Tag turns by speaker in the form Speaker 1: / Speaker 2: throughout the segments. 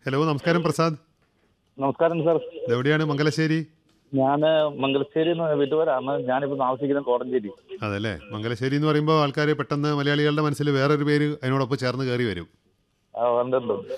Speaker 1: Hello നമസ്കാരം പ്രസാദ്
Speaker 2: നമസ്കാരം sir
Speaker 1: ഇതെവിടെയാണ് Mangalassery
Speaker 2: ഞാൻ മംഗലശ്ശേരി വീട്ടുകാരാണ് ഞാനിപ്പോൾ താമസിക്കുന്നത് കോടഞ്ചേരി
Speaker 1: അതല്ലേ മംഗലശ്ശേരി എന്ന് പറയുമ്പോൾ ആൾക്കാർ പെട്ടെന്ന് മലയാളികളുടെ മനസ്സിൽ വേറൊരു പേര് അതിനോടൊപ്പം ചേർന്ന് കയറി വരും
Speaker 2: ആ, ഉണ്ട്, ഉണ്ട്, ഉണ്ട്.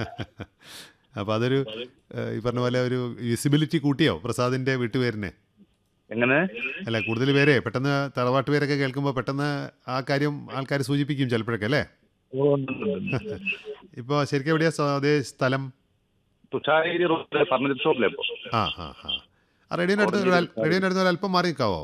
Speaker 1: അപ്പോൾ അതൊരു ഏഹ്, ഈ പറഞ്ഞ പോലെ ഒരു വിസിബിലിറ്റി കൂട്ടിയോ പ്രസാദിൻ്റെ വീട്ടുപേരിനെ
Speaker 2: എങ്ങനെ
Speaker 1: അല്ല കൂടുതൽ പേരെ പെട്ടെന്ന് തറവാട്ട് പേരൊക്കെ കേൾക്കുമ്പോൾ പെട്ടെന്ന് ആ കാര്യം ആൾക്കാർ സൂചിപ്പിക്കും ചിലപ്പോഴൊക്കെ അല്ലേ
Speaker 2: ഓ, ഉണ്ട്, ഉണ്ട്, ഉണ്ട്.
Speaker 1: ഇപ്പോൾ ശരിക്കും എവിടെയാ സ്വ- അതേ സ്ഥലം
Speaker 2: തുഷാരഗിരി റോഡിലെ ഫർണിച്ചർ ഷോപ്പിലെ ഇപ്പോൾ
Speaker 1: ആ ആ ആ ആ റേഡിയോൻ്റെ അടുത്ത് ഒരു അൽ- റേഡിയോൻ്റെ അടുത്ത് ഒരു അല്പം മാറി നിൽക്കാവോ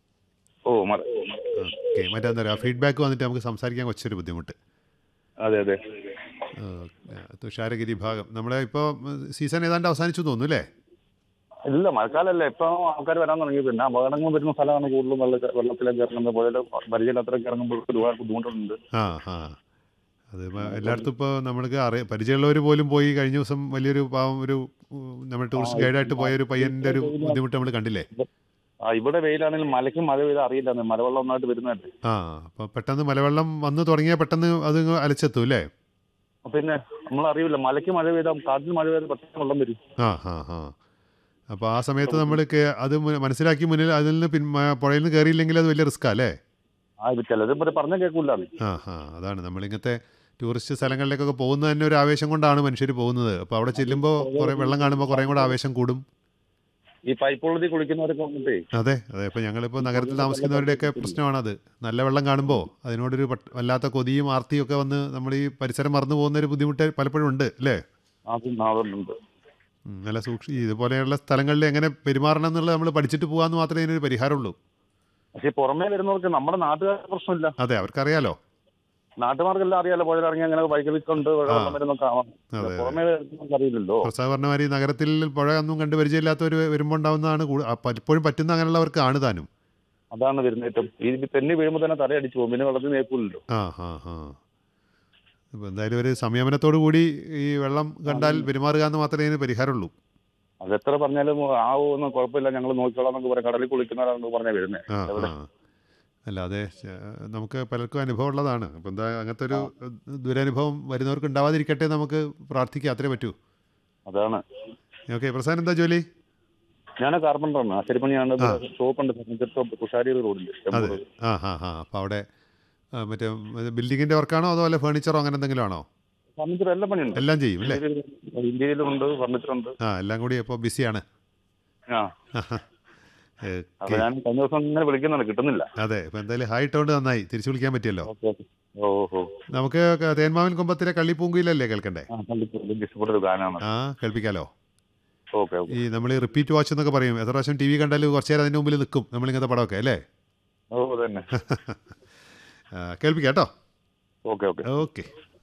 Speaker 2: ഓ മറ
Speaker 1: ഓക്കെ മറ്റേ എന്താ പറയുക ഫീഡ്ബാക്ക് വന്നിട്ട് നമുക്ക് സംസാരിക്കാൻ കുറച്ചൊരു ബുദ്ധിമുട്ട്
Speaker 2: അതെ അതെ
Speaker 1: ഓക്കെ. തുഷാരഗിരി ഭാഗം നമ്മുടെ ഇപ്പോൾ സീസൺ ഏതാണ്ട് അവസാനിച്ചു തോന്നുന്നു അല്ലേ
Speaker 2: ഇല്ല മഴക്കാലല്ലേ ഇപ്പൊ ആൾക്കാർ വരാൻ തുടങ്ങി പിന്നെ അപകടങ്ങൾ വരുന്ന സ്ഥലമാണ് കൂടുതലും വെള്ള വെള്ളത്തിലേക്ക് ഇറങ്ങുന്നത് പോലെ പരിചയമില്ലാത്തവരൊക്കെ ഇറങ്ങുമ്പോൾ ഒരുപാട് ബുദ്ധിമുട്ടുണ്ട്
Speaker 1: ആ ആ അത് ഇപ്പൊ എല്ലായിടത്തും ഇപ്പോൾ നമ്മൾക്ക് അറിയ പരിചയമുള്ളവർ പോലും പോയി കഴിഞ്ഞ ദിവസം വലിയൊരു പാവം ഒരു ഉം, നമ്മുടെ ടൂറിസ്റ്റ് ഗൈഡായിട്ട് പോയ ഒരു പയ്യൻ്റെ ഒരു ബുദ്ധിമുട്ട് നമ്മൾ കണ്ടില്ലേ
Speaker 2: ആ ഇവിടെ വെയിലാണെങ്കിലും മലയ്ക്ക് മഴ പെയ്ത് അറിയില്ല മലവെള്ളം ഒന്നായിട്ട് വരുന്നതല്ലേ
Speaker 1: ആ അപ്പോൾ പെട്ടെന്ന് മലവെള്ളം വന്ന് തുടങ്ങിയാൽ പെട്ടെന്ന് അത് ഇങ്ങ് അലച്ചെത്തും അല്ലേ
Speaker 2: പിന്നെ നമ്മൾ അറിയില്ല മലയ്ക്ക് മഴ പെയ്താൽ കാട്ടിൽ മഴ പെയ്താൽ പെട്ടെന്ന് വെള്ളം വരും
Speaker 1: ആ ആ ആ അപ്പോൾ ആ സമയത്ത് നമ്മൾ അത് മു- മനസ്സിലാക്കി മുന്നിൽ അതിൽ നിന്ന് പിൻ മ- പുഴയിൽ നിന്ന് കയറിയില്ലെങ്കിൽ അത് വലിയ റിസ്ക്കാ അല്ലേ
Speaker 2: ആ ഇത് ചിലത് പറഞ്ഞ കേൾക്കൂല
Speaker 1: ആ ആ അതാണ് നമ്മളിങ്ങനത്തെ ടൂറിസ്റ്റ് സ്ഥലങ്ങളിലേക്കൊക്കെ പോകുന്നത് തന്നെ ഒരു ആവേശം കൊണ്ടാണ് മനുഷ്യർ പോകുന്നത് അപ്പോൾ അവിടെ ചെല്ലുമ്പോൾ കുറേ വെള്ളം കാണുമ്പോൾ കുറേ കൂടെ ആവേശം കൂടും
Speaker 2: ഈ പൈപ്പ് വെള്ളത്തിൽ കുളിക്കുന്നവരൊക്കെ വന്നിട്ടേ
Speaker 1: അതെ അതെ ഇപ്പോൾ ഞങ്ങളിപ്പോൾ നഗരത്തിൽ താമസിക്കുന്നവരുടെയൊക്കെ പ്രശ്നമാണത് നല്ല വെള്ളം കാണുമ്പോൾ അതിനോടൊരു പട്ട് വല്ലാത്ത കൊതിയും ആർത്തിയും ഒക്കെ വന്ന് നമ്മൾ ഈ പരിസരം മറന്നു പോകുന്ന ഒരു ബുദ്ധിമുട്ട് പലപ്പോഴും ഉണ്ട് അല്ലേ
Speaker 2: അത് നാളുണ്ട്
Speaker 1: ഉം, നല്ല സൂക്ഷി ഇതുപോലെയുള്ള സ്ഥലങ്ങളിൽ എങ്ങനെ പെരുമാറണം എന്നുള്ളത് നമ്മൾ പഠിച്ചിട്ട് പോകാമെന്ന് മാത്രമേ ഇതിനൊരു പരിഹാരമുള്ളൂ
Speaker 2: പക്ഷെ ഈ പുറമേ വരുന്നവർക്ക് നമ്മുടെ നാട്ടുകാർക്ക് പ്രശ്നമില്ല
Speaker 1: അതെ അവർക്കറിയാലോ
Speaker 2: നാട്ടുകാർക്കെല്ലാം അറിയാലോ പുഴ ഇറങ്ങി അങ്ങനെ ബൈക്കിൽ കൊണ്ട് വെള്ളം വരുന്നൊക്കെ ആവാം
Speaker 1: അതെ.
Speaker 2: പുറമേ വരുന്നവർക്ക് അറിയില്ലല്ലോ
Speaker 1: പ്രസാദ് പറഞ്ഞ മാതിരി നഗരത്തിൽ പുഴ ഒന്നും കണ്ട് പരിചയമില്ലാത്തവർ വരുമ്പോൾ ഉണ്ടാവുന്നതാണ് കൂടു- ആ, പലപ്പോഴും പറ്റുന്ന അങ്ങനെയുള്ളവർക്കാണ് താനും
Speaker 2: അതാണ് വരുന്നത് ഏറ്റവും ഈ തെന്നി വീഴുമ്പോൾ തന്നെ തലയടിച്ചു പോകും പിന്നെ വെള്ളത്തിൽ നേക്കൂലല്ലോ
Speaker 1: ആ ആ ആ അപ്പോൾ എന്തായാലും ഒരു സംയമനത്തോടു കൂടി ഈ വെള്ളം കണ്ടാൽ പെരുമാറുക എന്ന് മാത്രമേ ഇതിന് പരിഹാരമുള്ളൂ
Speaker 2: അത് എത്ര പറഞ്ഞാലും ആവുമെന്ന് കുഴപ്പമില്ല ഞങ്ങൾ നോക്കിക്കോളാം എന്നൊക്കെ പറയാം കടലിൽ കുളിക്കുന്നവരാണെന്ന് പറഞ്ഞാൽ വരുന്നത്
Speaker 1: ആ
Speaker 2: എവിടെ?
Speaker 1: ആ അല്ലാതെ ശ- നമുക്ക് പലർക്കും അനുഭവം ഉള്ളതാണ് അപ്പോൾ എന്താ അങ്ങനത്തെ ഒരു ദുരനുഭവം വരുന്നവർക്ക് ഉണ്ടാവാതിരിക്കട്ടെ നമുക്ക് പ്രാർത്ഥിക്കാം അത്രേ പറ്റൂ
Speaker 2: അതാണ്
Speaker 1: ഓക്കെ പ്രസാദ് എന്താ ജോലി
Speaker 2: ഞാൻ കാർപ്പൻ്ററാണ് ആശരിപ്പണിയാണ് ഷോപ്പുണ്ട് ഫർണിച്ചർ ഷോപ്പ് തുഷാരി റോഡിൽ
Speaker 1: അതെ ആ ആ ആ അപ്പോൾ അവിടെ ആ, മറ്റേ ബിൽഡിങ്ങിൻ്റെ വർക്കാണോ അതുപോലെ ഫേണിച്ചറോ അങ്ങനെ എന്തെങ്കിലും ആണോ
Speaker 2: ഫർണിച്ചർ എല്ലാം പണിയുണ്ട്
Speaker 1: എല്ലാം ചെയ്യും അല്ലേ
Speaker 2: ഇന്ത്യയിലും ഉണ്ട് ഫർണിച്ചർ ഉണ്ട്
Speaker 1: ആ എല്ലാം കൂടി ഇപ്പോൾ ബിസിയാണ്
Speaker 2: ആ അപ്പൊ ഞാൻ കഴിഞ്ഞ ദിവസം ഇങ്ങനെ വിളിക്കുന്നുണ്ട് കിട്ടുന്നില്ല
Speaker 1: അതെ ഇപ്പം എന്തായാലും ഹായ് ഇട്ടുകൊണ്ട് നന്നായി തിരിച്ചു വിളിക്കാൻ പറ്റിയല്ലോ
Speaker 2: ഓക്കെ ഓക്കെ ഓ ഓ
Speaker 1: നമുക്ക് ക- തേന്മാവിൻ കൊമ്പത്തിലെ കള്ളിപ്പൂങ്കുയിലല്ലേ കേൾക്കണ്ടേ
Speaker 2: ആ കണ്ടിട്ട് ഇഷ്ടപ്പെട്ട ഒരു ഗാനമാണ്
Speaker 1: ആ കേൾപ്പിക്കാലോ
Speaker 2: ഓക്കെ ഓക്കെ
Speaker 1: ഈ നമ്മൾ ഈ റിപ്പീറ്റ് വാച്ച് എന്നൊക്കെ പറയും എത്ര പ്രാവശ്യം ടി വി കണ്ടാലും കുറച്ച് നേരം അതിൻ്റെ മുമ്പിൽ നിൽക്കും നമ്മളിങ്ങനത്തെ പടമൊക്കെ അല്ലേ
Speaker 2: ഓ തന്നെ
Speaker 1: ആ, കേൾപ്പിക്കാം കേട്ടോ
Speaker 2: ഓക്കെ ഓക്കെ
Speaker 1: ഓക്കെ